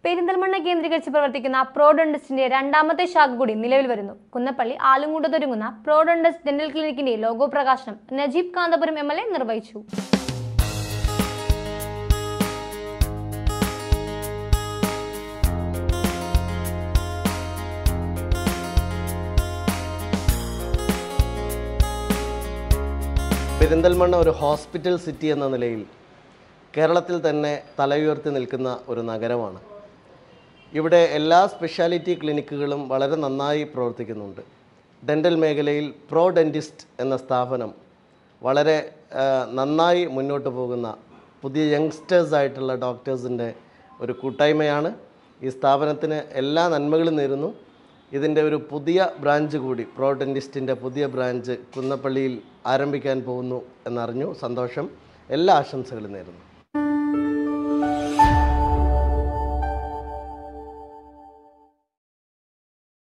പെരിന്തൽമണ്ണ കേന്ദ്രീകരിച്ച് പ്രവർത്തിക്കുന്ന പ്രോഡണ്ടസ്റ്റിന്റെ രണ്ടാമത്തെ ശാഖ കൂടി നിലവിൽ വരുന്നു കുന്നപ്പള്ളി ആലുംകൂടത്തൊരുങ്ങുന്ന പ്രോഡണ്ടസ് ഡെന്റൽ ക്ലിനിക്കിന്റെ ലോഗോ പ്രകാശനം Najeeb Kanthapuram M L A നിർവഹിച്ചു പെരിന്തൽമണ്ണ ഒരു ഹോസ്പിറ്റൽ സിറ്റി എന്ന നിലയിൽ കേരളത്തിൽ തന്നെ തലയുയർത്തി നിൽക്കുന്ന ഒരു നഗരമാണ് ഇവിടെ എല്ലാ സ്പെഷ്യാലിറ്റി ക്ലിനിക്കുകളും വളരെ നന്നായി പ്രവർത്തിക്കുന്നുണ്ട് ഡെൻ്റൽ മേഖലയിൽ പ്രോ ഡെൻറ്റിസ്റ്റ് എന്ന സ്ഥാപനം വളരെ ആ, നന്നായി മുന്നോട്ട് പോകുന്ന പുതിയ യങ്സ്റ്റേഴ്സ് ആയിട്ടുള്ള ഡോക്ടേഴ്സിൻ്റെ ഒരു കൂട്ടായ്മയാണ് ഈ സ്ഥാപനത്തിന് എല്ലാ നന്മകളും നേരുന്നു ഇതിൻ്റെ ഒരു പുതിയ ബ്രാഞ്ച് കൂടി പ്രോ ഡെൻറ്റിസ്റ്റിൻ്റെ പുതിയ ബ്രാഞ്ച് കുന്നപ്പള്ളിയിൽ ആരംഭിക്കാൻ പോകുന്നു എന്നറിഞ്ഞു സന്തോഷം എല്ലാ ആശംസകളും നേരുന്നു